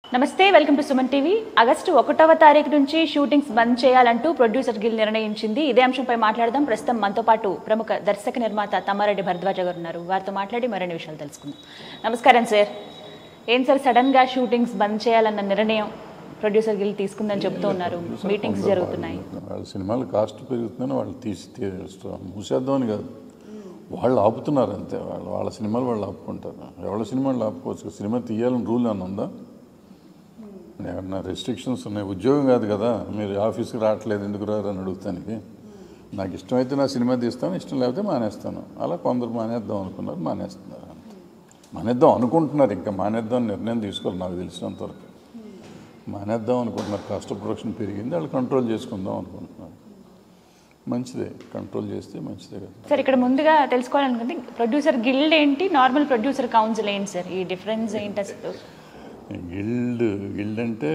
నమస్తే welcome to Suman TV August ఒకటవ తారీఖు నుంచి షూటింగ్స్ బంద్ చేయాలంటూ ప్రొడ్యూసర్ గిల్ నిర్ణయించింది ఇదే అంశంపై మాట్లాడదాం ప్రస్తుతం మనతో పాటు ప్రముఖ దర్శక నిర్మాత తమ్మారెడ్డి భరద్వాజ గారు ఉన్నారు వారితో మాట్లాడి మరిన్ని విషయాలు తెలుసుకుందాం నమస్కారం సార్ ఏం సార్ సడన్ గా షూటింగ్స్ బంద్ చేయాలన్న నిర్ణయం ప్రొడ్యూసర్ గిల్ తీసుకుందని చెబుతూ ఉన్నారు మీటింగ్స్ జరుగుతున్నాయి వాళ్ళ సినిమాలు కాస్ట్ పెరుగుతుందని వాళ్ళు తీసి తీ- మూసేద్దామని కాదు వాళ్ళు ఆపుతున్నారు అంతే వాళ్ళు వాళ్ళ సినిమాలు వాళ్ళు ఆపుకుంటారు ఎవరి సినిమాలు ఆపుకోవచ్చు సినిమా తీయాలని రూల్ అని ఉందా ఏమన్నా రెస్ట్రిక్షన్స్ ఉన్నాయి ఉద్యోగం కాదు కదా మీరు ఆఫీస్కి రావట్లేదు ఎందుకు రారు అని అడుగుతానికి నాకు ఇష్టమైతే నా సినిమా తీస్తాను ఇష్టం లేకపోతే మానేస్తాను అలా కొందరు మానేద్దాం అనుకున్నారు మానేస్తున్నారు అంతే మానేద్దాం అనుకుంటున్నారు ఇంకా మానేద్దాం అని నిర్ణయం తీసుకోవాలి నాకు తెలిసినంతవరకు మానేద్దాం అనుకుంటున్నారు కాస్ట్ ఆఫ్ ప్రొడక్షన్ పెరిగింది వాళ్ళు కంట్రోల్ చేసుకుందాం అనుకుంటున్నారు మంచిదే కంట్రోల్ చేస్తే మంచిదే కదా సార్ ఇక్కడ ముందుగా తెలుసుకోవాలనుకుంటే ప్రొడ్యూసర్ గిల్డ్ ఏంటి నార్మల్ ప్రొడ్యూసర్ కౌన్సిల్ ఏంటి సార్ ఈ డిఫరెన్స్ ఏంటి అసలు గిల్డ్ గిల్డ్ అంటే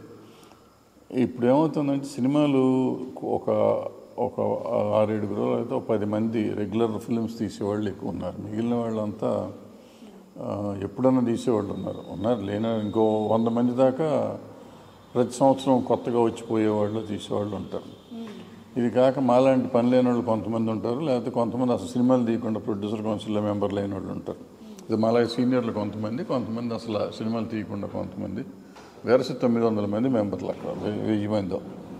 ఇప్పుడు ఏమవుతుందంటే సినిమాలు ఒక ఒక ఆరేడుగురు అయితే ఒక పది మంది రెగ్యులర్ ఫిల్మ్స్ తీసేవాళ్ళు ఎక్కువ ఉన్నారు మిగిలిన వాళ్ళంతా ఆ, ఎప్పుడన్నా తీసేవాళ్ళు ఉన్నారు ఉన్నారు లేని ఇంకో వంద మంది దాకా ప్రతి సంవత్సరం కొత్తగా వచ్చిపోయేవాళ్ళు తీసేవాళ్ళు ఉంటారు ఇది కాక మాలాంటి పని లేని వాళ్ళు కొంతమంది ఉంటారు లేకపోతే కొంతమంది అసలు సినిమాలు తీయకుండా ప్రొడ్యూసర్ కౌన్సిల్లో మెంబర్ లేని వాళ్ళు ఉంటారు ఇది మాలా సీనియర్లు కొంతమంది కొంతమంది అసలు ఆ సినిమాలు తీయకుండా కొంతమంది వెరసి తొమ్మిది వందల మంది మెంబర్లు అక్కడ వెయ్యి- వెయ్యి మంది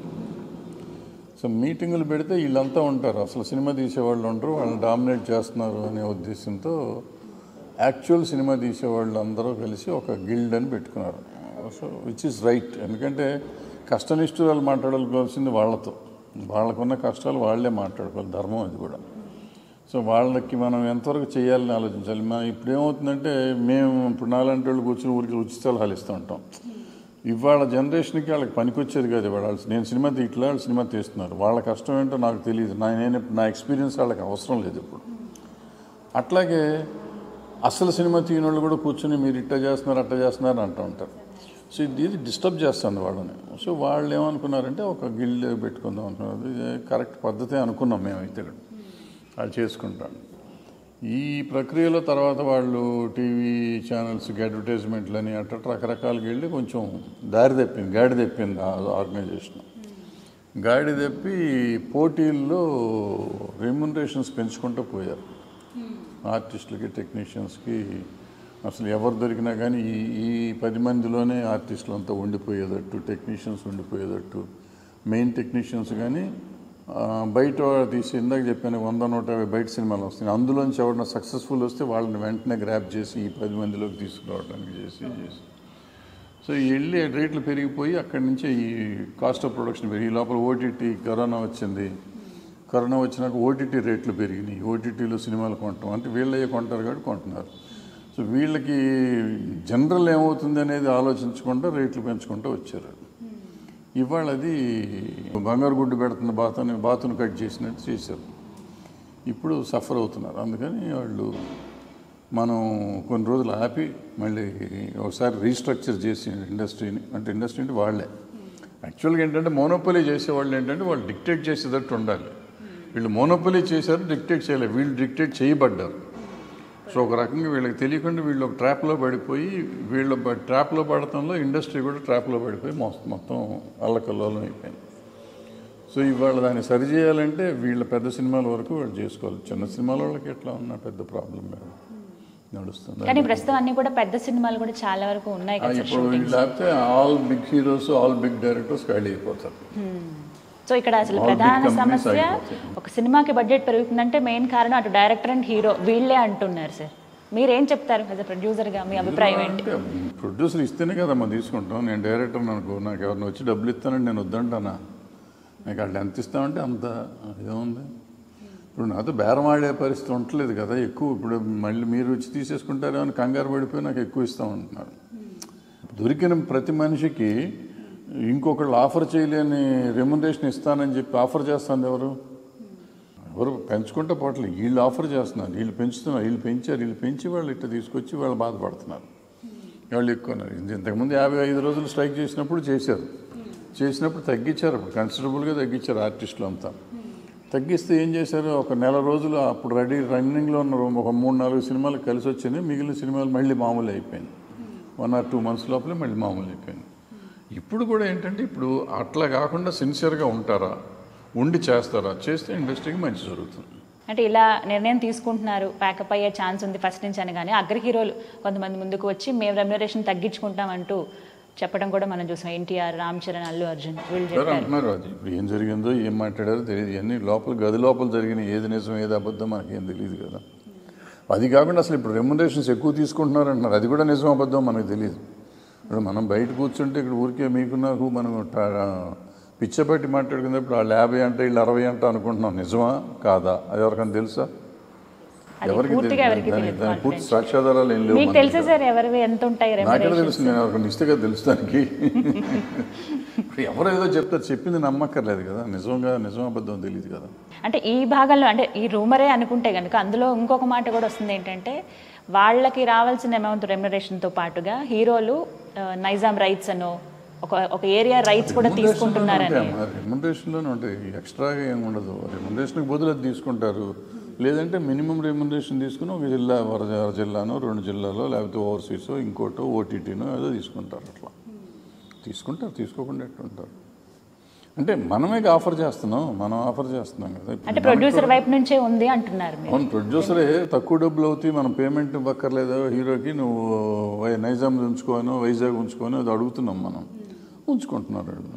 సో మీటింగులు పెడితే వీళ్ళంతా ఉంటారు అసలు సినిమా తీసేవాళ్ళు ఉంటారు వాళ్ళని డామినేట్ చేస్తున్నారు అనే ఉద్దేశంతో యాక్చువల్ సినిమా తీసేవాళ్ళు అందరూ కలిసి ఒక గిల్డ్ అని పెట్టుకున్నారు సో విచ్ ఇస్ రైట్ ఎందుకంటే కష్టనిష్ఠురాలు మాట్లాడాల్సింది వాళ్ళతో వాళ్ళకున్న కష్టాలు వాళ్ళే మాట్లాడుకోవాలి ధర్మం అది కూడా సో వాళ్ళకి మనం ఎంతవరకు చేయాలని ఆలోచించాలి మా ఇప్పుడు ఏమవుతుందంటే మేము ఇప్పుడు నాలాంటి వాళ్ళు కూర్చుని ఊరికి ఉచిత సలహాలు ఇస్తూ ఉంటాం ఇవాళ జనరేషన్కి వాళ్ళకి పనికొచ్చేది కాదు ఇవాళ వాళ్ళు నేను సినిమా తీయట్లే వాళ్ళు సినిమా తీస్తున్నారు వాళ్ళ కష్టం ఏంటో నాకు తెలియదు నా నేను నా ఎక్స్పీరియన్స్ వాళ్ళకి అవసరం లేదు ఇప్పుడు అట్లాగే అసలు సినిమా తీయని వాళ్ళు కూడా కూర్చొని మీరు ఇట్ట చేస్తున్నారు అట్ట చేస్తున్నారు అంటూ ఉంటారు సో ఇది ఇది డిస్టర్బ్ చేస్తుంది వాళ్ళని సో వాళ్ళు ఏమనుకున్నారంటే ఒక గిల్డ్ పెట్టుకుందాం అనుకున్నారు ఇది కరెక్ట్ పద్ధతే అనుకున్నాం మేమైతే ఇక్కడ వాళ్ళు చేసుకుంటాం ఈ ప్రక్రియలో తర్వాత వాళ్ళు టీవీ ఛానల్స్కి అడ్వర్టైజ్మెంట్లని అట్ట రకరకాలుగా వెళ్ళి కొంచెం దారి తప్పింది గాడి తప్పింది ఆ ఆర్గనైజేషన్ గాడి తప్పి పోటీల్లో రెమ్యునరేషన్స్ పెంచుకుంటూ పోయారు ఆర్టిస్టులకి టెక్నీషియన్స్కి అసలు ఎవరు దొరికినా కానీ ఈ ఈ పది మందిలోనే ఆర్టిస్టులు అంతా ఉండిపోయేటట్టు టెక్నీషియన్స్ ఉండిపోయేటట్టు మెయిన్ టెక్నీషియన్స్ కానీ ఆ, బయట తీసి ఇందాక చెప్పాను వంద నూట యాభై బయట సినిమాలు వస్తాయి అందులోంచి ఎవరైనా సక్సెస్ఫుల్ వస్తే వాళ్ళని వెంటనే గ్రాప్ చేసి ఈ పది మందిలోకి తీసుకురావడానికి చేసి చేసి సో ఈ వెళ్ళి రేట్లు పెరిగిపోయి అక్కడి నుంచి ఈ కాస్ట్ ఆఫ్ ప్రొడక్షన్ పెరిగి ఈ లోపల ఓటీటీ కరోనా వచ్చింది కరోనా వచ్చినాక ఓటీటీ రేట్లు పెరిగినాయి ఓటీటీలో సినిమాలు కొంటాం అంటే వీళ్ళే కొంటారు కాబట్టి కొంటున్నారు సో వీళ్ళకి జనరల్ ఏమవుతుంది అనేది ఆలోచించకుండా రేట్లు పెంచుకుంటూ వచ్చారు ఇవాళ అది బంగారు గుడ్డు పెడుతున్న బాతుని బాతును కట్ చేసినట్టు చేశారు ఇప్పుడు సఫర్ అవుతున్నారు అందుకని వాళ్ళు మనం కొన్ని రోజులు ఆపి మళ్ళీ ఒకసారి రీస్ట్రక్చర్ చేసి ఇండస్ట్రీని అంటే ఇండస్ట్రీ అంటే వాళ్ళే యాక్చువల్గా ఏంటంటే మోనోపలీ చేసేవాళ్ళు ఏంటంటే వాళ్ళు డిక్టేట్ చేసేటట్టు ఉండాలి వీళ్ళు మోనోపలీ చేశారు డిక్టేట్ చేయలేదు వీళ్ళు డిక్టేట్ చేయబడ్డారు సో ఒక రకంగా వీళ్ళకి తెలియకుండా వీళ్ళు ఒక ట్రాప్లో పడిపోయి వీళ్ళ బ- ట్రాప్లో పడటంలో ఇండస్ట్రీ కూడా ట్రాప్లో పడిపోయి మొత్తం మొత్తం అల్లకల్లోలం అయిపోయింది సో ఇవాళ దాన్ని సరి చేయాలంటే వీళ్ళ పెద్ద సినిమాల వరకు వాళ్ళు చేసుకోవాలి చిన్న సినిమాల వాళ్ళకి ఎట్లా ఉన్నా పెద్ద ప్రాబ్లం లేదు నడుస్తుంది కానీ ప్రస్తుతం అన్ని కూడా పెద్ద సినిమాలు కూడా చాలా వరకు ఉన్నాయి ఆ, కదా సార్ ఇప్పుడు వీళ్ళు లేకపోతే all big heroes all big directors ఖాళీ అయిపోతారు సో ఇక్కడ అసలు All big ప్రధాన companies సమస్య ఆగిపోతాయి. ఒక సినిమాకి బడ్జెట్ పెరుగుతుందంటే మెయిన్ కారణం అటు డైరెక్టర్ అండ్ హీరో వీళ్ళే అంటున్నారు సార్ మీరేం చెప్తారు యాజ్ ప్రొడ్యూసర్ గా మీ అభిప్రాయం ఏంటి అంటే ప్రొడ్యూసర్ ఇస్తేనే కదా మనం తీసుకుంటాం నేను డైరెక్టర్ అనుకో నాకు ఎవరిని వచ్చి డబ్బులు ఇస్తానంటే నేను వద్దంటానా నాకు వాళ్ళు ఎంత ఇస్తామంటే అంత ఏముంది ఇప్పుడు నాతో బేరం ఆడే పరిస్థితి ఉండట్లేదు కదా ఎక్కువ ఇప్పుడు మళ్ళీ మీరు వచ్చి తీసేసుకుంటారో అని కంగారు పడిపోయి నాకు ఎక్కువ ఇస్తామంటున్నారు దొరికిన ప్రతి మనిషికి ఇంకొకళ్ళు ఆఫర్ చేయలేని రెమ్యునరేషన్ ఇస్తానని చెప్పి ఆఫర్ చేస్తుంది ఎవరు ఎవరు పెంచుకుంటే పోవట్లేదు వీళ్ళు ఆఫర్ చేస్తున్నారు వీళ్ళు పెంచుతున్నారు వీళ్ళు పెంచారు వీళ్ళు పెంచి వాళ్ళు ఇట్లా తీసుకొచ్చి వాళ్ళు బాధపడుతున్నారు వాళ్ళు ఎక్కువన్నారు ఇంతకుముందు యాభై ఐదు రోజులు స్ట్రైక్ చేసినప్పుడు చేశారు చేసినప్పుడు తగ్గించారు అప్పుడు కన్సిడరబుల్గా తగ్గించారు ఆర్టిస్టులు అంతా తగ్గిస్తే ఏం చేశారు ఒక నెల రోజులు అప్పుడు రెడీ రన్నింగ్లో ఉన్న ఒక మూడు నాలుగు సినిమాలు కలిసి వచ్చినాయి మిగిలిన సినిమాలు మళ్ళీ మామూలు అయిపోయింది వన్ ఆర్ టూ మంత్స్ లోపలే మళ్ళీ మామూలు అయిపోయింది ఇప్పుడు కూడా ఏంటంటే ఇప్పుడు అట్లా కాకుండా సిన్సియర్గా ఉంటారా ఉండి చేస్తారా చేస్తే ఇండస్ట్రీకి మంచి జరుగుతుంది అంటే ఇలా నిర్ణయం తీసుకుంటున్నారు ప్యాకప్ అయ్యే ఛాన్స్ ఉంది ఫస్ట్ నుంచి అని కానీ అగ్ర హీరోలు కొంతమంది ముందుకు వచ్చి మేము రెమ్యునరేషన్ తగ్గించుకుంటామంటూ చెప్పడం కూడా మనం చూసాం ఎన్టీఆర్ రామ్ చరణ్ అల్లు అర్జున్ వీళ్ళు సార్ చెప్పారు అంటున్నారు అది ఇప్పుడు ఏం జరిగిందో ఏం మాట్లాడారో తెలియదు ఇవన్నీ లోపల గది లోపల జరిగిన ఏది నిజం ఏది అబద్ధం మనకేం తెలియదు కదా అది కాకుండా అసలు ఇప్పుడు రెమ్యునరేషన్స్ ఎక్కువ తీసుకుంటున్నారు అంటున్నారు అది కూడా నిజం అబద్ధం మనకు తెలియదు ఇప్పుడు మనం బయట కూర్చుంటే ఇక్కడ ఊరికే మీకు నాకు మనం ట- పిచ్చబట్టి మాట్లాడుకున్నప్పుడు వాళ్ళు యాభై అంటే వీళ్ళు అరవై అంటే అనుకుంటున్నాం నిజమా కాదా అది ఎవరికైనా తెలుసా అది ఎవరికి పూర్తిగా ఎవరికి తెలియదు తెలియదు దానికి పూర్తి సాక్ష్యాధారాలు ఏం లేవు మీకు మన తెలుసా దగ్గర. సార్ ఎవరివి ఎంత ఉంటాయి నాకెలా రెమ్యునరేషన్ తెలుసు నేను ఎవరికైనా ఇస్తే కదా తెలుసు దానికి ఇప్పుడు ఎవరు ఏదో చెప్తారు చెప్పింది నమ్మక్కర్లేదు కదా నిజంగా నిజం అబద్ధం తెలియదు కదా అంటే ఈ భాగంలో అంటే ఈ రూమరే అనుకుంటే కనుక అందులో ఇంకొక మాట కూడా వస్తుంది ఏంటంటే వాళ్ళకి రావాల్సిన అమౌంట్ రెమ్యునరేషన్తో పాటుగా హీరోలు ఆ, నైజాం రైట్స్ అనో ఒక ఒక ఏరియా రైట్స్ కూడా తీసుకుంటున్నారని రెమ్యునరేషన్లోనే ఉంటాయి ఎక్స్ట్రాగా ఏమి ఉండదు రెమ్యునరేషన్కి బదులు అది తీసుకుంటారు లేదంటే మినిమం రెమ్యునరేషన్ తీసుకుని ఒక జిల్లా వర జిల్లానో రెండు జిల్లాలో లేకపోతే ఓవర్సీస్ ఇంకోటో ఓటీటీనో ఏదో తీసుకుంటారు అట్లా తీసుకుంటారు తీసుకోకుండా ఎట్లుంటారు అంటే మనమే ఆఫర్ చేస్తున్నాం మనం ఆఫర్ చేస్తున్నాం కదా ఇప్పుడు అంటే ప్రొడ్యూసర్ వైపు నుంచే ఉంది అంటున్నారు మీరు అవును ప్రొడ్యూసరే తక్కువ డబ్బులు అవుతాయి మనం పేమెంట్ ఇవ్వక్కర్లేదు హీరోకి నువ్వు వై- నైజాం ఉంచుకోను వైజాగ్ ఉంచుకోను అది అడుగుతున్నాం మనం ఉంచుకుంటున్నారు వాళ్ళు.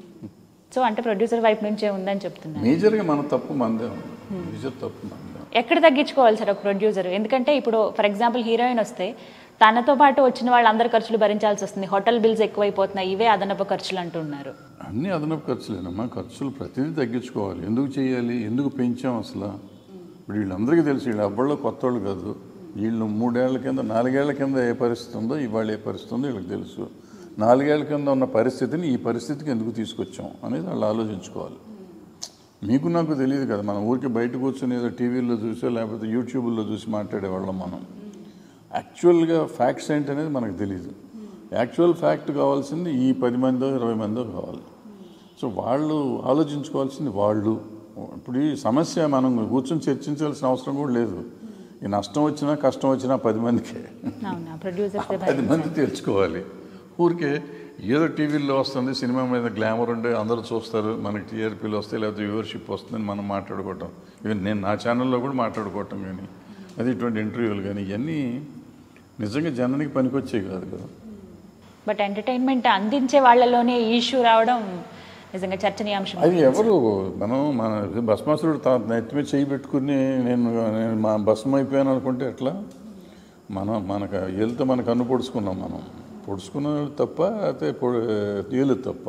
సో అంటే ప్రొడ్యూసర్ వైపు నుంచే ఉందని చెప్తున్నారు మేజర్గా మన తప్పు మందే ఉంది మేజర్ తప్పు మందే ఎక్కడ తగ్గించుకోవాలి సార్ ఒక ప్రొడ్యూసర్ ఎందుకంటే ఇప్పుడు ఫర్ ఎగ్జాంపుల్ హీరోయిన్ వస్తే తనతో పాటు వచ్చిన వాళ్ళందరి ఖర్చులు భరించాల్సి వస్తుంది హోటల్ బిల్స్ ఎక్కువైపోతున్నాయి ఇవే అదనపు ఖర్చులు అంటున్నారు అన్ని అదనపు ఖర్చులేనమ్మా ఖర్చులు ప్రతిదీ తగ్గించుకోవాలి ఎందుకు చేయాలి ఎందుకు పెంచాం అసలు ఇప్పుడు వీళ్ళందరికీ తెలుసు వీళ్ళు అవ్వళ్ళు కొత్త వాళ్ళు కాదు వీళ్ళు మూడేళ్ల కింద నాలుగేళ్ల కింద ఏ పరిస్థితి ఉందో ఇవాళ ఏ పరిస్థితి ఉందో వీళ్ళకి తెలుసు నాలుగేళ్ల కింద ఉన్న పరిస్థితిని ఈ పరిస్థితికి ఎందుకు తీసుకొచ్చాం అనేది వాళ్ళు ఆలోచించుకోవాలి మీకు నాకు తెలియదు కదా మనం ఊరికి బయట కూర్చొని ఏదో టీవీలో చూసో లేకపోతే యూట్యూబ్లో చూసి మాట్లాడేవాళ్ళం మనం యాక్చువల్గా ఫ్యాక్ట్స్ ఏంటి అనేది మనకు తెలియదు యాక్చువల్ ఫ్యాక్ట్ కావాల్సింది ఈ పది మందో ఇరవై మందో కావాలి సో వాళ్ళు ఆలోచించుకోవాల్సింది వాళ్ళు ఇప్పుడు ఈ సమస్య మనం కూర్చొని చర్చించాల్సిన అవసరం కూడా లేదు ఈ నష్టం వచ్చినా కష్టం వచ్చినా పది మందికే అవునా ప్రొడ్యూసర్స్ పది మంది తెచ్చుకోవాలి ఊరికే ఏదో టీవీల్లో వస్తుంది సినిమా మీద గ్లామర్ ఉండే అందరూ చూస్తారు మనకి టీఆర్పీలు వస్తాయి లేకపోతే వ్యూవర్షిప్ వస్తుందని మనం మాట్లాడుకోవటం ఈవెన్ నేను నా ఛానల్లో కూడా మాట్లాడుకోవటం కానీ అది ఇటువంటి ఇంటర్వ్యూలు కానీ ఇవన్నీ నిజంగా జనానికి పనికొచ్చేవి కాదు కదా బట్ ఎంటర్టైన్మెంట్ అందించే వాళ్ళలోనే ఈ ఇష్యూ రావడం నిజంగా చర్చనీయాంశం అది ఎవరు మనం మన భస్మాసురుడు తా నెత్తి మీద చేయి పెట్టుకుని నేను నేను మా భస్మం అయిపోయాను అనుకుంటే ఎట్లా మనం మనకు ఏళ్ళతో మన కన్ను పొడుచుకున్నాం మనం పొడుచుకున్నది తప్ప అయితే ఏలు తప్ప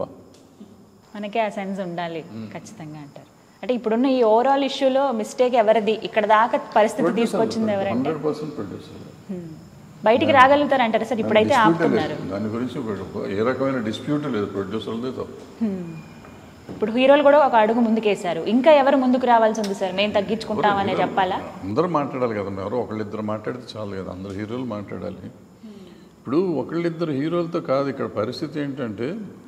మనకే ఆ సెన్స్ ఉండాలి ఖచ్చితంగా అంటారు అంటే ఇప్పుడున్న ఈ ఓవరాల్ ఇష్యూలో మిస్టేక్ ఎవరిది ఇక్కడ దాకా పరిస్థితి తీసుకొచ్చింది ఎవరంటే హండ్రెడ్ పర్సెంట్ ప్రొడ్యూసర్ బయటికి రాగలుగుతారు అంటారు సార్ ఇప్పుడైతే ఆపుతున్నారు దాని గురించి ఒక- ఏ రకమైన డిస్ప్యూట్ లేదు ప్రొడ్యూసర్లదే తప్పు ఇప్పుడు హీరోలు కూడా ఒక అడుగు ముందుకేశారు ఇంకా ఎవరు ముందుకు రావాల్సి ఉంది సార్ మేము తగ్గించుకుంటామనే చెప్పాలా అందరూ మాట్లాడాలి కదా ఎవరో ఒకళ్ళిద్దరు మాట్లాడితే చాలు కదా అందరు హీరోలు మాట్లాడాలి ఇప్పుడు ఒకళ్ళిద్దరు హీరోలతో కాదు ఇక్కడ పరిస్థితి ఏంటంటే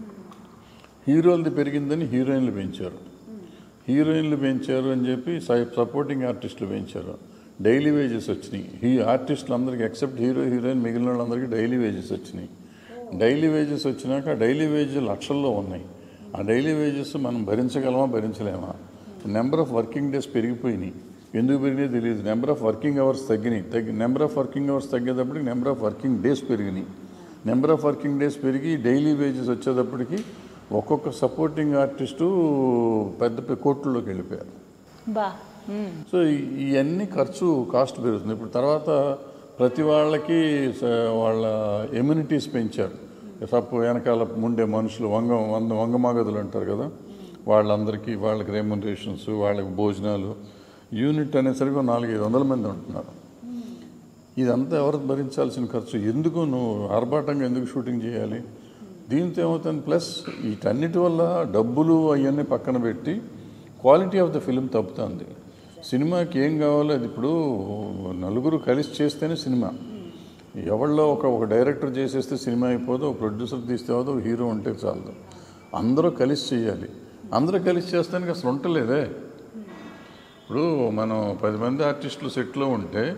హీరోలది పెరిగిందని హీరోయిన్లు పెంచారు హీరోయిన్లు పెంచారు అని చెప్పి సై- సపోర్టింగ్ ఆర్టిస్టులు పెంచారు డైలీ వేజెస్ వచ్చినాయి హీ ఆర్టిస్టులు అందరికీ ఎక్సెప్ట్ హీరో హీరోయిన్ మిగిలిన వాళ్ళందరికీ డైలీ వేజెస్ వచ్చినాయి డైలీ వేజెస్ వచ్చినాక ఆ డైలీ వేజ్ లక్షల్లో ఉన్నాయి ఆ డైలీ వేజెస్ మనం భరించగలమా భరించలేమా నెంబర్ ఆఫ్ వర్కింగ్ డేస్ పెరిగిపోయినాయి ఎందుకు పెరిగినాయి తెలియదు నెంబర్ ఆఫ్ వర్కింగ్ అవర్స్ తగ్గినాయి తగ్గి నెంబర్ ఆఫ్ వర్కింగ్ అవర్స్ తగ్గేటప్పటికి నెంబర్ ఆఫ్ వర్కింగ్ డేస్ పెరిగినాయి నెంబర్ ఆఫ్ వర్కింగ్ డేస్ పెరిగి డైలీ వేజెస్ వచ్చేటప్పటికి ఒక్కొక్క సపోర్టింగ్ ఆర్టిస్టు పెద్ద పెద్ద కోట్లలోకి వెళ్ళిపోయారు బా మ్మ్. సో ఈ- ఇవన్నీ ఖర్చు కాస్ట్ పెరుగుతుంది ఇప్పుడు తర్వాత ప్రతి వాళ్ళకి స- వాళ్ళ ఎమ్యూనిటీస్ పెంచారు సప్పు వెనకాల ఉండే మనుషులు వంగ వంద వంగమాగదులు అంటారు కదా వాళ్ళందరికీ వాళ్ళకి రెమ్యునరేషన్స్ వాళ్ళకి భోజనాలు యూనిట్ అనేసరికి ఒక నాలుగైదు వందల మంది ఉంటున్నారు ఇదంతా ఎవరు భరించాల్సిన ఖర్చు ఎందుకు నువ్వు ఆర్భాటంగా ఎందుకు షూటింగ్ చేయాలి దీంతో ఏమవుతుంది ప్లస్ వీటన్నిటి వల్ల డబ్బులు అవన్నీ పక్కన పెట్టి క్వాలిటీ ఆఫ్ ద ఫిలిం తప్పుతుంది సినిమాకి ఏం కావాలో అది ఇప్పుడు నలుగురు కలిసి చేస్తేనే సినిమా ఎవరిలో ఒక ఒక డైరెక్టర్ చేసేస్తే సినిమా అయిపోదు ఒక ప్రొడ్యూసర్ తీస్తే అవ్వదు ఒక హీరో ఉంటే చాలదు అందరూ కలిసి చేయాలి అందరూ కలిసి చేస్తానికి అసలు ఉండలేదే ఇప్పుడు మనం పది మంది ఆర్టిస్టులు సెట్లో ఉంటే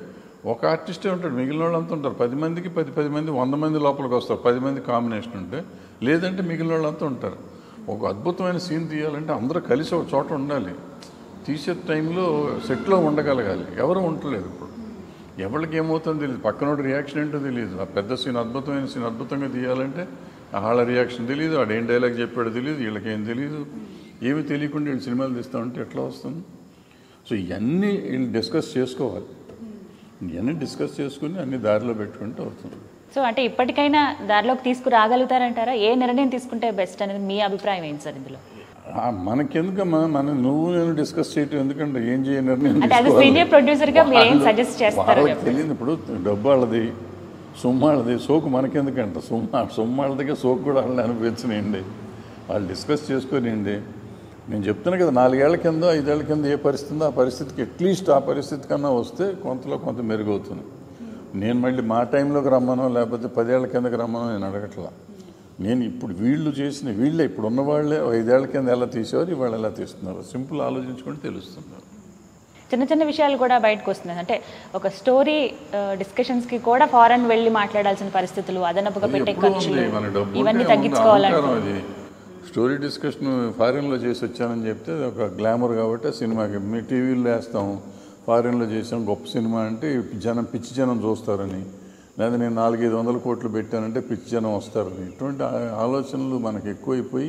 ఒక ఆర్టిస్టే ఉంటాడు మిగిలిన వాళ్ళంతా ఉంటారు పది మందికి పది పది మంది వంద మంది లోపలికి వస్తారు పది మంది కాంబినేషన్ ఉంటే లేదంటే మిగిలిన వాళ్ళంతా ఉంటారు ఒక అద్భుతమైన సీన్ తీయాలంటే అందరూ కలిసి ఒక చోట ఉండాలి తీసే టైంలో సెట్లో ఉండగలగాలి ఎవరు ఉండలేదు ఇప్పుడు ఎవరికి ఏమవుతుందో తెలియదు పక్కనోడి రియాక్షన్ ఏంటో తెలియదు ఆ పెద్ద సీన్ అద్భుతమైన సీన్ అద్భుతంగా తీయాలంటే ఆ వాళ్ళ రియాక్షన్ తెలియదు వాడు ఏం డైలాగ్ చెప్పాడో తెలియదు వీళ్ళకేం తెలియదు ఏమి తెలియకుండా వీళ్ళు సినిమాలు తీస్తా ఉంటే ఎట్లా వస్తుంది సో ఇవన్నీ వీళ్ళు డిస్కస్ చేసుకోవాలి ఇవన్నీ డిస్కస్ చేసుకుని అన్ని దారిలో పెట్టుకుంటే అవుతుంది సో అంటే ఇప్పటికైనా దారిలోకి తీసుకురాగలుగుతారంటారా ఏ నిర్ణయం తీసుకుంటే బెస్ట్ అనేది మీ అభిప్రాయం ఏంటి సార్ ఇందులో ఆ, మనకెందుకమ్మా మనం నువ్వు నేను డిస్కస్ చేయటం ఎందుకంటే ఏం చేయ నిర్ణయం అంటే as a తీసుకోవాలి. senior producer గా మీరు ఏం వాళ్ళు- suggest చేస్తారో వాళ్ళకి చెప్పండి. తెలియదు ఇప్పుడు డబ్బు వాళ్ళది సొమ్ము వాళ్ళది సోకు మనకెందుకంట సొమ్ము సొమ్ము వాళ్ళదిగా సోకు కూడా వాళ్ళని అనిపించనివ్వండి వాళ్ళు డిస్కస్ చేసుకునివ్వండి నేను చెప్తున్నా కదా నాలుగేళ్ల కింద ఐదేళ్ల కింద ఏ పరిస్థితి ఉందో ఆ పరిస్థితికి అట్లీస్ట్ ఆ పరిస్థితి కన్నా వస్తే కొంతలో కొంత మెరుగవుతుంది నేను మళ్ళీ మా టైంలోకి రమ్మనో లేకపోతే పదేళ్ల కిందకి రమ్మనో నేను అడగట్లా నేను ఇప్పుడు వీళ్ళు చేసిన వీళ్ళే ఇప్పుడు ఉన్న వాళ్ళే ఐదేళ్ల కింద ఎలా తీసేవారు ఇవాళ ఎలా తీస్తున్నారు సింపుల్ ఆలోచించుకుంటే తెలుస్తుంది చిన్న చిన్న విషయాలు కూడా బయటకు వస్తున్నాయి అంటే ఒక స్టోరీ డిస్కషన్స్ కి కూడా ఫారెన్ వెళ్ళి మాట్లాడాల్సిన పరిస్థితులు అదనపుగా పెట్టే ఎప్పుడూ ఖర్చులు ఉంది. మన డబ్బు ఇవన్నీ ఉంటే ఉంది. తగ్గించుకోవాలంటే అహంకారం అది స్టోరీ డిస్కషన్ ఫారిన్లో చేసి వచ్చానని చెప్తే అది ఒక గ్లామర్ కాబట్టి ఆ సినిమాకి మీ టీవీలో వేస్తాం ఫారిన్లో చేసాం గొప్ప సినిమా అంటే జనం పిచ్చి జనం చూస్తారని లేదా నేను నాలుగైదు వందల కోట్లు పెట్టానంటే పిచ్చి జనం వస్తారని ఇటువంటి ఆ- ఆలోచనలు మనకి ఎక్కువైపోయి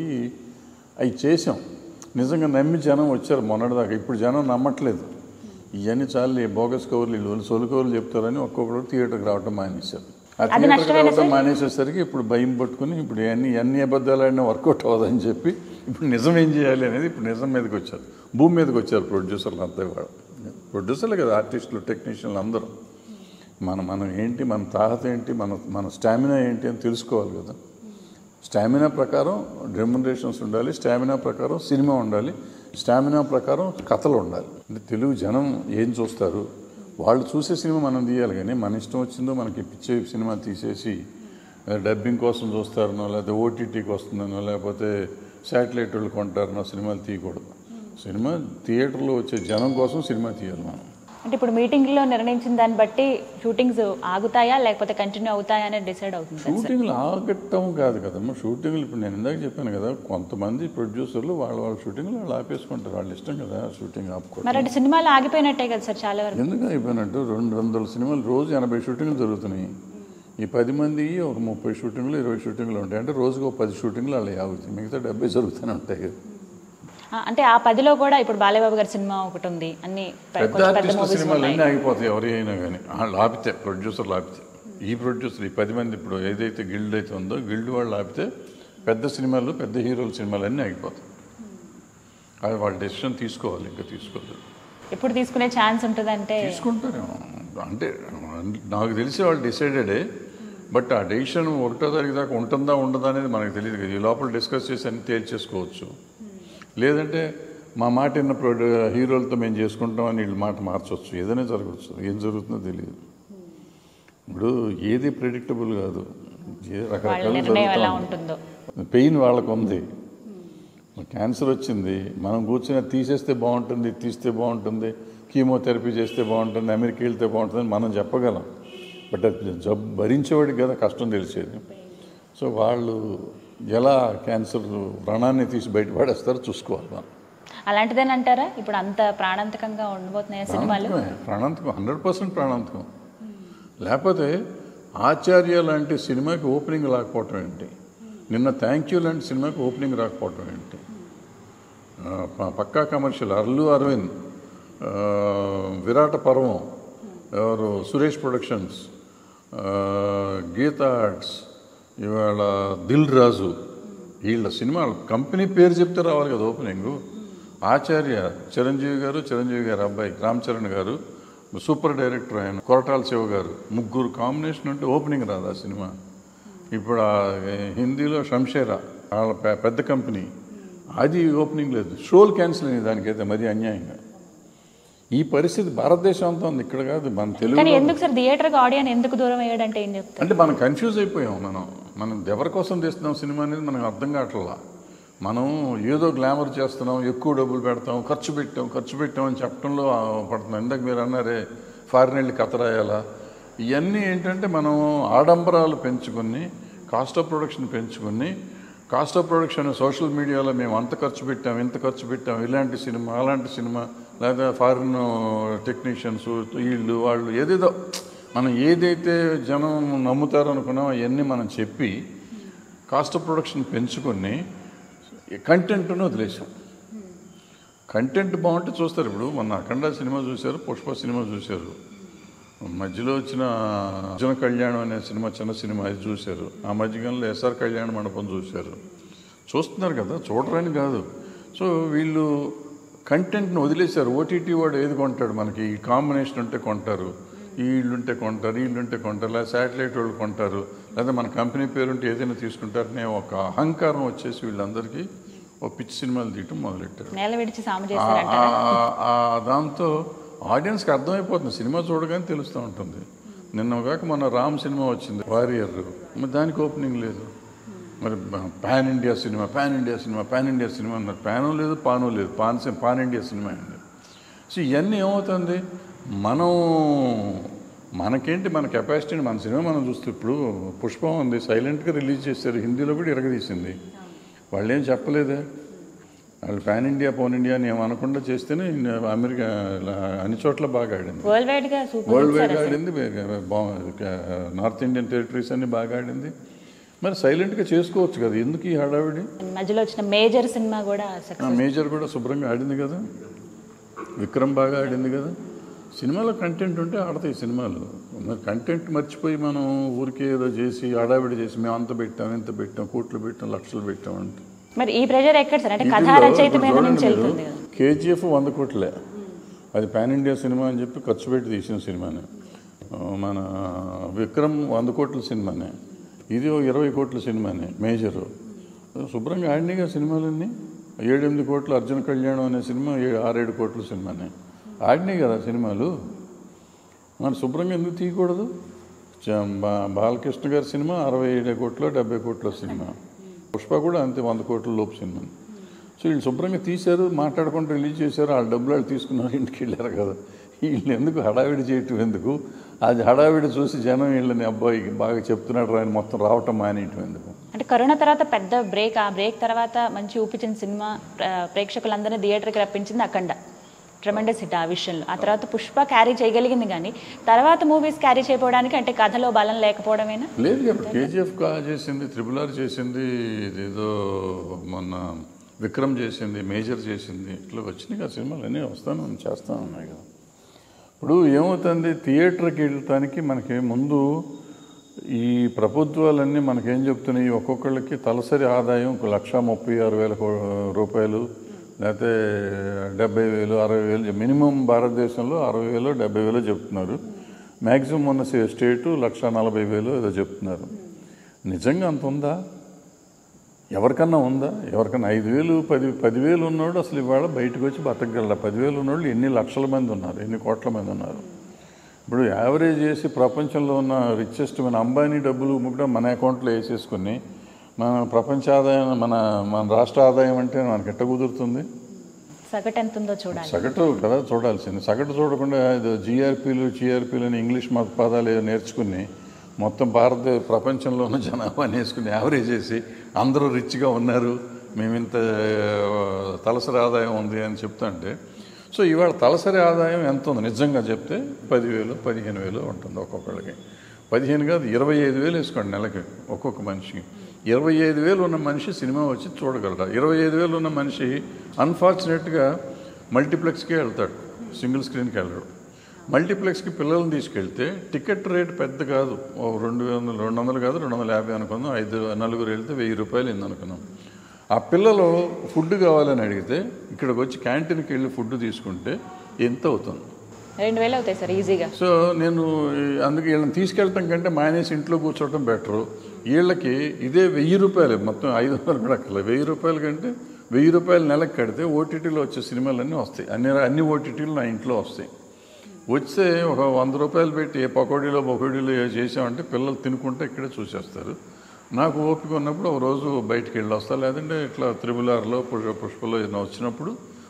అవి చేసాం నిజంగా నమ్మి జనం వచ్చారు మొన్నటిదాకా ఇప్పుడు జనం నమ్మట్లేదు ఇవన్నీ చాలు ఈ బోగస్ కవర్లు వీళ్ళు సొలు కవర్లు చెప్తారని ఒక్కొక్కరు థియేటర్కి రావటం మానేశారు ఆ అది థియేటర్కి నష్టమేనా రావడం మానేసేసరికి ఇప్పుడు భయం పట్టుకుని ఇప్పుడు అన్ని అన్ని అబద్ధాలు ఆడినా వర్కౌట్ అవ్వదని చెప్పి ఇప్పుడు నిజం ఏం చేయాలి అనేది ఇప్పుడు నిజం మీదకి వచ్చారు భూమి మీదకి వచ్చారు ప్రొడ్యూసర్లు అంతా కూడా ప్రొడ్యూసర్లు కదా ఆర్టిస్టులు టెక్నీషియన్లు అందరూ మన మనం ఏంటి మన తాహత ఏంటి మన మన స్టామినా ఏంటి అని తెలుసుకోవాలి కదా స్టామినా ప్రకారం రెమ్యునరేషన్స్ ఉండాలి స్టామినా ప్రకారం సినిమా ఉండాలి స్టామినా ప్రకారం కథలు ఉండాలి అంటే తెలుగు జనం ఏం చూస్తారు వాళ్ళు చూసే సినిమా మనం తీయాలి కానీ మన ఇష్టం వచ్చిందో మనకి పిచ్చే సినిమా తీసేసి డబ్బింగ్ కోసం చూస్తారనో లేకపోతే ఓటీటీకి వస్తుందనో లేకపోతే శాటిలైట్ వాళ్ళు కొంటారనో సినిమాలు తీయకూడదు సినిమా థియేటర్లో వచ్చే జనం కోసం సినిమా తీయాలి మనం అంటే ఇప్పుడు మీటింగ్ లో నిర్ణయించిన దాన్ని బట్టి షూటింగ్స్ ఆగుతాయా లేకపోతే కంటిన్యూ అవుతాయా అనేది డిసైడ్ అవుతుంది కదా సార్ షూటింగ్లు ఆగటం కాదు కదమ్మా షూటింగ్లు ఇప్పుడు నేను ఇందాక చెప్పాను కదా కొంతమంది ప్రొడ్యూసర్లు వాళ్ళ వాళ్ళ షూటింగ్లు వాళ్ళు ఆపేసుకుంటారు వాళ్ళ ఇష్టం కదా షూటింగ్ ఆపుకోవడం మరి అంటే సినిమాలు ఆగిపోయినట్టే కదా సార్ చాలా వరకు ఎందుకు అయిపోయినట్టు రెండు వందల సినిమాలు రోజు ఎనభై షూటింగ్లు జరుగుతున్నాయి ఈ పది మంది ఒక ముప్పై షూటింగ్లు ఇరవై షూటింగ్లు ఉంటాయి అంటే రోజుకు ఒక పది షూటింగ్లు వాళ్ళు ఆగుతాయి మిగతా డెబ్బై జరుగుతూనే ఉంటాయి కదా ఆ, అంటే ఆ పదిలో కూడా ఇప్పుడు బాలయ్యబాబు గారి సినిమా ఒకటి ఉంది అన్ని పె- పెద్ద కొంచెం పెద్ద ఆర్టిస్టుల మూవీస్ సినిమాలు ఉన్నాయి అన్నీ ఆగిపోతాయి ఎవరి అయినా కానీ వాళ్ళు ఆపితే ప్రొడ్యూసర్లు ఆపితే ఈ ప్రొడ్యూసర్ ఈ పది మంది ఇప్పుడు ఏదైతే గిల్డ్ అయితే ఉందో గిల్డ్ వాళ్ళు ఆపితే పెద్ద సినిమాలు పెద్ద హీరోల సినిమాలు అన్నీ ఆగిపోతాయి అది వాళ్ళ డెసిషన్ తీసుకోవాలి ఇంకా తీసుకోలేదు ఎప్పుడు తీసుకునే ఛాన్స్ ఉంటుందంటే తీసుకుంటారేమో అంటే నాకు తెలిసి వాళ్ళు డిసైడెడే బట్ ఆ డెసిషన్ ఒకటో తారీఖు దాకా ఉంటుందా ఉండదా అనేది మనకు తెలియదు కదా ఈ లోపల డిస్కస్ చేసి అన్ని తేల్చేసుకోవచ్చు లేదంటే మా మాట విన్న ప్రొడ్యూ హీరోలతో మేము చేసుకుంటామని వీళ్ళు మాట మార్చవచ్చు ఏదైనా జరగవచ్చు ఏం జరుగుతుందో తెలియదు ఇప్పుడు ఏది ప్రిడిక్టబుల్ కాదు ఏ వాళ్ళ రకరకాలు నిర్ణయం ఎలా జరుగుతూ ఉంటుందో పెయిన్ వాళ్ళకు ఉంది క్యాన్సర్ వచ్చింది మనం కూర్చొని అది తీసేస్తే బాగుంటుంది ఇది తీస్తే బాగుంటుంది కీమోథెరపీ చేస్తే బాగుంటుంది అమెరికా వెళ్తే బాగుంటుంది అని మనం చెప్పగలం బట్ అది జబ్బు భరించేవాడికి కదా కష్టం తెలిసేది సో వాళ్ళు ఎలా క్యాన్సర్ ప్రాణాన్ని తీసి బయటపడేస్తారో చూసుకోవాలి మనం అలాంటిదేనంటారా ఇప్పుడు అంత ప్రాణాంతకంగా ఉండబోతున్నాయి సినిమాలు ప్రాణాంతకమే ప్రాణాంతకం హండ్రెడ్ పర్సెంట్ ప్రాణాంతకం లేకపోతే ఆచార్య లాంటి సినిమాకి ఓపెనింగ్ రాకపోవటం ఏంటి నిన్న థ్యాంక్ యూ లాంటి సినిమాకి ఓపెనింగ్ రాకపోవటం ఏంటి ఆ, ప- పక్కా కమర్షియల్ అల్లు అరవింద్ ఆ, విరాట పర్వం ఎవరు సురేష్ ప్రొడక్షన్స్ ఆ, గీతా ఆర్ట్స్ ఇవాళ దిల్ రాజు వీళ్ళ సినిమా కంపెనీ పేరు చెప్తే రావాలి కదా ఓపెనింగ్ ఆచార్య చిరంజీవి గారు చిరంజీవి గారు అబ్బాయి రామ్ చరణ్ గారు సూపర్ డైరెక్టర్ ఆయన కొరటాల శివ గారు ముగ్గురు కాంబినేషన్ ఉంటే ఓపెనింగ్ రాదు ఆ సినిమా ఇప్పుడు ఆ హిందీలో షంషేరా వాళ్ళ పె- పెద్ద కంపెనీ అది ఓపెనింగ్ లేదు షోలు క్యాన్సిల్ అయింది దానికైతే మరీ అన్యాయంగా ఈ పరిస్థితి భారతదేశం అంతా ఉంది ఇక్కడ కాదు మన కానీ తెలుగు ఎందుకు సార్ థియేటర్కి ఆడియన్ ఎందుకు దూరం అయ్యాడంటే ఏం చెప్తారు అంటే మనం కన్ఫ్యూజ్ అయిపోయాం మనం మనం ఎవరి కోసం తీస్తున్నాం సినిమా అనేది మనకు అర్థం కావట్లా మనం ఏదో గ్లామర్ చేస్తున్నాం ఎక్కువ డబ్బులు పెడతాం ఖర్చు పెట్టాం ఖర్చు పెట్టాం అని చెప్పడంలో ఆ, పడుతున్నాం ఇందాక మీరు అన్నారే ఫారిన్ వెళ్ళి కథ రాయాలా ఇవన్నీ ఏంటంటే మనం ఆడంబరాలు పెంచుకొని కాస్ట్ ఆఫ్ ప్రొడక్షన్ పెంచుకొని కాస్ట్ ఆఫ్ ప్రొడక్షన్ సోషల్ మీడియాలో మేము అంత ఖర్చు పెట్టాం ఇంత ఖర్చు పెట్టాం ఇలాంటి సినిమా అలాంటి సినిమా లేదా ఫారిన్ టెక్నీషియన్స్ వీళ్ళు వాళ్ళు ఏదేదో మనం ఏదైతే జనం నమ్ముతారో అనుకున్నామో అవన్నీ మనం చెప్పి కాస్ట్ ఆఫ్ ప్రొడక్షన్ పెంచుకొని కంటెంట్ను వదిలేసాం కంటెంట్ బాగుంటే చూస్తారు ఇప్పుడు మొన్న అఖండ సినిమా చూశారు పుష్ప సినిమా చూశారు మధ్యలో వచ్చిన అర్జున కళ్యాణం అనే సినిమా చిన్న సినిమా అది చూశారు ఆ మధ్యకాలంలో ఎస్ఆర్ కళ్యాణ మండపం చూశారు చూస్తున్నారు కదా చూడరని కాదు సో వీళ్ళు కంటెంట్ను వదిలేశారు ఓటీటీ వాడు ఏది కొంటాడు మనకి ఈ కాంబినేషన్ ఉంటే కొంటారు ఈ వీళ్ళు ఉంటే కొంటారు వీళ్ళు ఉంటే కొంటారు లేదా శాటిలైట్ వాళ్ళు కొంటారు లేదా మన కంపెనీ పేరు ఉంటే ఏదైనా తీసుకుంటారనే ఒక అహంకారం వచ్చేసి వీళ్ళందరికీ ఒక పిచ్చి సినిమాలు తీయటం మొదలెట్టారు నేల విడిచి సాము ఆ- చేశారంటారా ఆ- ఆ దాంతో ఆడియన్స్కి అర్థమైపోతుంది సినిమా చూడగానే తెలుస్తూ ఉంటుంది నిన్న కాక మన రామ్ సినిమా వచ్చింది వారియర్ మరి దానికి ఓపెనింగ్ లేదు మరి pan India cinema pan India cinema pan India cinema అన్నారు పాను లేదు పాను లేదు పాన్ సి- పాన్ ఇండియా సినిమా అండి సో ఇవన్నీ ఏమవుతుంది మనం మనకేంటి మన కెపాసిటీని మన సినిమా మనం చూస్తే ఇప్పుడు పుష్పం ఉంది సైలెంట్గా రిలీజ్ చేశారు హిందీలో కూడా ఇరగదీసింది వాళ్ళు ఏం చెప్పలేదే వాళ్ళు పాన్ ఇండియా పోన్ ఇండియా అని ఏం అనకుండా చేస్తేనే ఇన్ని- అమెరికా ఇలా అన్ని చోట్ల బాగా ఆడింది వరల్డ్ వైడ్ గా super world hit wide sir అసలు. ఆడింది బే- బా- నార్త్ ఇండియన్ టెరిటరీస్ అన్ని బాగా ఆడింది మరి సైలెంట్గా చేసుకోవచ్చు కదా ఎందుకు ఈ హడావిడి మధ్యలో వచ్చిన మేజర్ సినిమా కూడా ఆ సక్సెస్ మేజర్ కూడా శుభ్రంగా ఆడింది కదా విక్రమ్ బాగా ఆడింది కదా సినిమాలో కంటెంట్ ఉంటే ఆడతాయి సినిమాలు మరి కంటెంట్ మర్చిపోయి మనం ఊరికే ఏదో చేసి హడావిడి చేసి మేము అంత పెట్టాం ఇంత పెట్టాం కోట్లు పెట్టాం లక్షలు పెట్టాం అంటే మరి ఈ ప్రెషర్ ఎక్కడ సార్ అంటే కథా రచయిత మీద నుంచి వెళ్తుంది కదా కేజీఎఫ్ వంద కోట్లే అది పాన్ ఇండియా సినిమా అని చెప్పి ఖర్చు పెట్టి తీసిన సినిమానే ఆ, మన విక్రమ్ వంద కోట్ల సినిమానే ఇది ఓ ఇరవై కోట్ల సినిమానే మేజరు శుభ్రంగా ఆడినాయిగా సినిమాలన్నీ ఏడెనిమిది కోట్ల అర్జున కళ్యాణం అనే సినిమా ఏ- ఆరేడు కోట్ల సినిమానే ఆడినాయి కదా సినిమాలు మరి శుభ్రంగా ఎందుకు తీయకూడదు చ- బా- బాలకృష్ణ గారి సినిమా అరవై ఏడు కోట్లు డెబ్బై కోట్ల సినిమా పుష్ప కూడా అంతే వంద కోట్ల లోపు సినిమా సో వీళ్ళు శుభ్రంగా తీశారు మాట్లాడుకుంటూ రిలీజ్ చేశారు వాళ్ళ డబ్బులు వాళ్ళు తీసుకున్నారు ఇంటికి వెళ్ళారు కదా వీళ్ళు ఎందుకు హడావిడి చేయటం ఎందుకు అది హడావిడి చూసి జనం వీళ్ళని అబ్బాయి బాగా చెప్తున్నాడు రా అని మొత్తం రావటం మానేయటం ఎందుకు అంటే కరోనా తర్వాత పెద్ద బ్రేక్ ఆ బ్రేక్ తర్వాత మంచి ఊపించిన సినిమా ప్ర- ప్రేక్షకులందరినీ థియేటర్కి రప్పించింది అఖండ ట్రెమెండస్ హిట్ ఆ విషయంలో ఆ తర్వాత పుష్ప క్యారీ చేయగలిగింది కానీ తర్వాత మూవీస్ క్యారీ చేయకపోవడానికి అంటే కథలో బలం లేకపోవడమేనా లేదు ఇప్పుడు కేజీఎఫ్ కా చేసింది త్రిబుల్ ఆర్ చేసింది ఇదేదో మొన్న విక్రమ్ చేసింది మేజర్ చేసింది ఇట్లా వచ్చినాయి కదా సినిమాలు అన్నీ వస్తాను చేస్తా ఉన్నాయి కదా ఇప్పుడు ఏమవుతుంది థియేటర్కి వెళ్ళటానికి మనకి ముందు ఈ ప్రభుత్వాలన్నీ మనకేం చెప్తున్నాయి ఒక్కొక్కళ్ళకి తలసరి ఆదాయం ఒక లక్ష ముప్పై ఆరు వేల కో- రూపాయలు లేకపోతే డెబ్బై వేలు అరవై వేలు మినిమం భారతదేశంలో అరవై వేలు డెబ్బై వేలు చెప్తున్నారు మ్యాక్సిమం ఉన్న స్టే- స్టేటు లక్ష నలభై వేలు ఏదో చెప్తున్నారు నిజంగా అంత ఉందా ఎవరికన్నా ఉందా ఎవరికన్నా ఐదు వేలు పది పదివేలు ఉన్నోడు అసలు ఇవాళ బయటకు వచ్చి బతకగలరా పదివేలు ఉన్నోళ్ళు ఎన్ని లక్షల మంది ఉన్నారు ఎన్ని కోట్ల మంది ఉన్నారు ఇప్పుడు యావరేజ్ చేసి ప్రపంచంలో ఉన్న రిచెస్ట్ మన అంబానీ డబ్బులు కూడా మన అకౌంట్లో వేసేసుకుని మన ప్రపంచ ఆదాయం మన మన రాష్ట్ర ఆదాయం అంటే మనకి ఎట్ట కుదురుతుంది సగటు ఎంత ఉందో చూడాలి సగటు కదా చూడాల్సింది సగటు చూడకుండా ఏదో జీఆర్పీలు జీఆర్పీలు అని ఇంగ్లీష్ మత పదాలు ఏదో నేర్చుకుని మొత్తం భారత ప్రపంచంలో ఉన్న జనాభా నేర్చుకుని యావరేజ్ చేసి అందరూ రిచ్గా ఉన్నారు మేము ఇంత ఆ, తలసరి ఆదాయం ఉంది అని చెప్తుంటే సో ఇవాళ తలసరి ఆదాయం ఎంత ఉంది నిజంగా చెప్తే పదివేలు పదిహేను వేలు ఉంటుంది ఒక్కొక్కళ్ళకి పదిహేను కాదు ఇరవై ఐదు వేలు వేసుకోండి నెలకి ఒక్కొక్క మనిషికి ఇరవై ఐదు వేలు ఉన్న మనిషి సినిమా వచ్చి చూడగలరా ఇరవై ఐదు వేలు ఉన్న మనిషి అన్ఫార్చునేట్గా మల్టీప్లెక్స్కే వెళ్తాడు సింగిల్ స్క్రీన్కి వెళ్ళడు మల్టీప్లెక్స్కి పిల్లల్ని తీసుకెళ్తే టికెట్ రేట్ పెద్ద కాదు ఓ రెండు వందలు రెండు వందలు కాదు రెండు వందల యాభై అనుకుందాం ఐదు నలుగురు వెళ్తే వెయ్యి రూపాయలు అయింది అనుకున్నాం ఆ పిల్లలు ఫుడ్ కావాలని అడిగితే ఇక్కడికి వచ్చి క్యాంటీన్కి వెళ్ళి ఫుడ్ తీసుకుంటే ఎంత అవుతుంది రెండు వేలు అవుతాయి సార్ ఈజీగా సో నేను ఈ- అందుకే వీళ్ళని తీసుకెళ్ళటం కంటే మానేసి ఇంట్లో కూర్చోవటం బెటరు వీళ్ళకి ఇదే వెయ్యి రూపాయలు మొత్తం ఐదు వందలు కూడా అక్కర్లే వెయ్యి రూపాయల కంటే వెయ్యి రూపాయలు నెలకు కడితే ఓటీటీలో వచ్చే సినిమాలన్నీ వస్తాయి అన్ని అన్ని ఓటీటీలు నా ఇంట్లో వస్తాయి వస్తే ఒక వంద రూపాయలు పెట్టి ఏ పకోడీలో పకోడీలో ఏ చేసామంటే పిల్లలు తినుకుంటే ఇక్కడే చూసేస్తారు నాకు ఓపిక ఉన్నప్పుడు ఒక రోజు బయటికి వెళ్ళి వస్తా లేదంటే ఇట్లా త్రిబుల్ ఆర్లో పుష్ప పుష్పలో ఏదైనా వచ్చినప్పుడు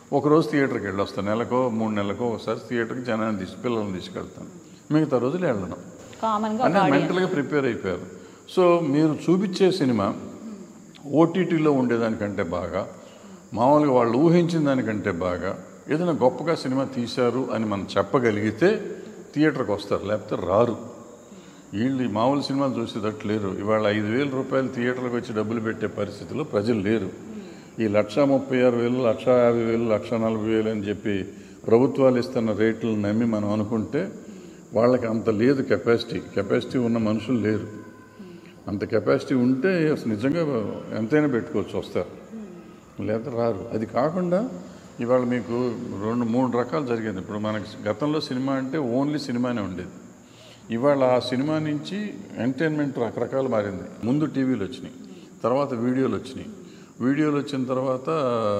ఒకరోజు థియేటర్కి వెళ్ళి వస్తాను నెలకో మూడు నెలలకో ఒకసారి థియేటర్కి జనాన్ని తీసి పిల్లల్ని తీసుకెళ్తాను మిగతా రోజులు వెళ్ళను కామన్ గా అంటే మెంటల్గా ప్రిపేర్ అయిపోయారు సో మీరు చూపించే సినిమా ఓటీటీలో ఉండేదానికంటే బాగా మామూలుగా వాళ్ళు ఊహించిన దానికంటే బాగా ఏదైనా గొప్పగా సినిమా తీశారు అని మనం చెప్పగలిగితే థియేటర్కి వస్తారు లేకపోతే రారు వీళ్ళు ఈ మామూలు సినిమాలు చూసేటట్టు లేరు ఇవాళ ఐదు వేల రూపాయలు థియేటర్కి వచ్చి డబ్బులు పెట్టే పరిస్థితిలో ప్రజలు లేరు ఈ లక్ష ముప్పై ఆరు వేలు లక్ష యాభై వేలు లక్ష నలభై వేలు అని చెప్పి ప్రభుత్వాలు ఇస్తున్న రేట్లు నమ్మి మనం అనుకుంటే వాళ్ళకి అంత లేదు కెపాసిటీ కెపాసిటీ ఉన్న మనుషులు లేరు అంత కెపాసిటీ ఉంటే అసలు నిజంగా ఎంతైనా పెట్టుకోవచ్చు వస్తారు లేదా రారు అది కాకుండా ఇవాళ మీకు రెండు మూడు రకాలు జరిగింది ఇప్పుడు మనకి గతంలో సినిమా అంటే ఓన్లీ సినిమానే ఉండేది ఇవాళ ఆ సినిమా నుంచి ఎంటర్టైన్మెంట్ రకరకాలు మారింది ముందు టీవీలు వచ్చినాయి తర్వాత వీడియోలు వచ్చినాయి వీడియోలు వచ్చిన తర్వాత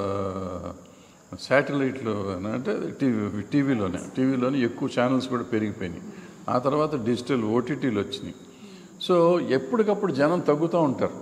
శాటిలైట్లు అంటే టీవీ టీవీలోనే టీవీలోనే ఎక్కువ ఛానల్స్ కూడా పెరిగిపోయినాయి ఆ తర్వాత డిజిటల్ ఓటీటీలు వచ్చినాయి సో ఎప్పటికప్పుడు జనం తగ్గుతూ ఉంటారు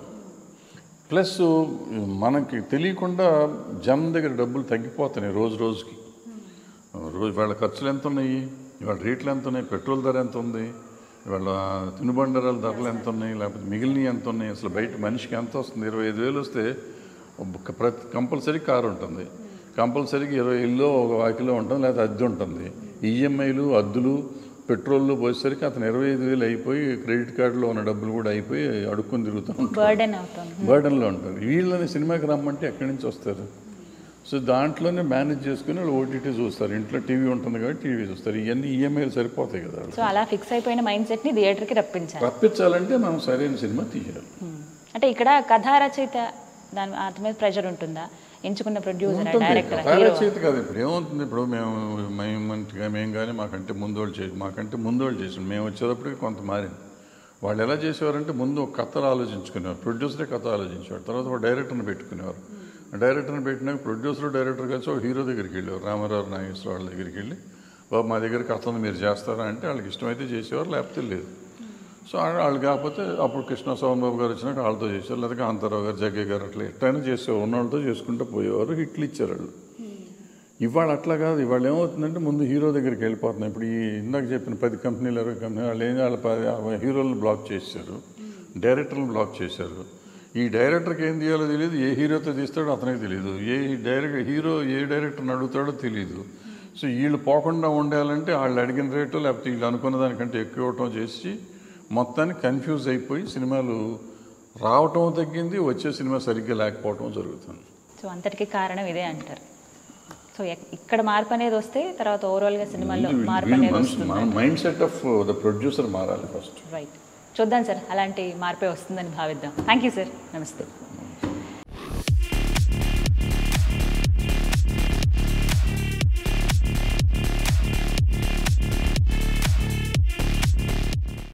ప్లస్ మనకి తెలియకుండా జనం దగ్గర డబ్బులు తగ్గిపోతున్నాయి రోజు రోజుకి రోజు వాళ్ళ ఖర్చులు ఎంత ఉన్నాయి ఇవాళ రేట్లు ఎంత ఉన్నాయి పెట్రోల్ ధర ఎంత ఉంది ఇవాళ తినుబండరాల ధరలు ఎంత ఉన్నాయి లేకపోతే మిగిలినవి ఎంత ఉన్నాయి అసలు బయట మనిషికి ఎంత వస్తుంది ఇరవై ఐదు వేలు వస్తే ఒక ప్రతి కంపల్సరీ కారు ఉంటుంది కంపల్సరీగా ఇరవై ఇల్లు ఒక వాకిలో ఉంటుంది లేదా అద్దె ఉంటుంది ఈఎంఐలు అద్దులు పెట్రోల్ పోయేసరికి అతను ఇరవై ఐదు వేలు అయిపోయి క్రెడిట్ కార్డులో ఉన్న డబ్బులు కూడా అయిపోయి అడుక్కుని తిరుగుతూ ఉంటాడు బర్డెన్ అవుతుంది బర్డన్లో ఉంటారు వీళ్ళని సినిమాకి రమ్మంటే ఎక్కడి నుంచి వస్తారు సో దాంట్లోనే మేనేజ్ చేసుకుని వాళ్ళు ఓటీటీ చూస్తారు ఇంట్లో టీవీ ఉంటుంది కాబట్టి టీవీ చూస్తారు ఇవన్నీ ఈఎంఐలు సరిపోతాయి కదా వాళ్ళకి. సో అలా ఫిక్స్ అయిపోయిన మైండ్ సెట్ ని థియేటర్ కి రప్పించాలి రప్పించాలంటే మనం సరైన సినిమా తీయాలి Hmm. అంటే ఇక్కడ కథా రచయిత దాని అతని మీద ప్రెషర్ ఉంటుందా ఎంచుకున్న ప్రొడ్యూసర్ ఉంటుంది డైరెక్టర్ కథాల చేతి కాదు ఇప్పుడు ఏమవుతుంది ఇప్పుడు మేము మేము మేము కానీ మాకంటే ముందు వాళ్ళు చేసి మాకంటే ముందు వాళ్ళు చేసి మేము వచ్చేటప్పటికి కొంత మారింది వాళ్ళు ఎలా చేసేవారంటే ముందు ఒక కథలు ఆలోచించుకునేవారు ప్రొడ్యూసరే కథ ఆలోచించేవారు తర్వాత ఒక డైరెక్టర్ని పెట్టుకునేవారు డైరెక్టర్ని పెట్టినాక ప్రొడ్యూసర్ డైరెక్టర్ కలిసి ఒక హీరో దగ్గరికి వెళ్ళేవారు రామారావు నాగేశ్వర వాళ్ళ దగ్గరికి వెళ్ళి బాబు మా దగ్గర కథ ఉంది మీరు చేస్తారా అంటే వాళ్ళకి ఇష్టమైతే చేసేవారు లేకపోతే లేదు సో ఆ- వాళ్ళు కాకపోతే అప్పుడు కృష్ణ సోమన్ బాబు గారు వచ్చినాక వాళ్ళతో చేశారు లేదా కాంతారావు గారు జగ్గయ్య గారు అట్లా ఎట్లయినా చేసేవారు ఉన్న వాళ్ళతో చేసుకుంటూ పోయేవారు హిట్లు ఇచ్చారు వాళ్ళు ఇవాళ అట్లా కాదు ఇవాళ ఏమవుతుందంటే ముందు హీరో దగ్గరికి వెళ్ళిపోతున్నాయి ఇప్పుడు ఈ ఇందాక చెప్పిన పది కంపెనీలు ఇరవై కంపెనీలు వాళ్ళు ఏం వాళ్ళ పది ఆ హీరోలను బ్లాక్ చేశారు డైరెక్టర్లను బ్లాక్ చేశారు ఈ డైరెక్టర్కి ఏం తీయాలో తెలియదు ఏ హీరోతో తీస్తాడో అతనికి తెలియదు ఏ డైరెక్టర్ హీరో ఏ డైరెక్టర్ని అడుగుతాడో తెలియదు సో వీళ్ళు పోకుండా ఉండాలంటే వాళ్ళు అడిగిన రేటు లేకపోతే వీళ్ళు అనుకున్న దానికంటే ఎక్కువ ఇవ్వటం చేసి మొత్తానికి కన్ఫ్యూజ్ అయిపోయి సినిమాలు రావటం తగ్గింది వచ్చే సినిమా సరిగ్గా లేకపోవటం జరుగుతుంది సో అంతటికి కారణం ఇదే అంటారు సో ఎక్- ఇక్కడ మార్పు అనేది వస్తే తర్వాత ఓవరాల్ గా సినిమాల్లో మార్పు వీళ్ళు అనేది మనసు వస్తుంది మన mind set of the producer మారాలి ఫస్ట్ రైట్ చూద్దాం సార్ అలాంటి మార్పే వస్తుందని భావిద్దాం థ్యాంక్ యూ సార్ నమస్తే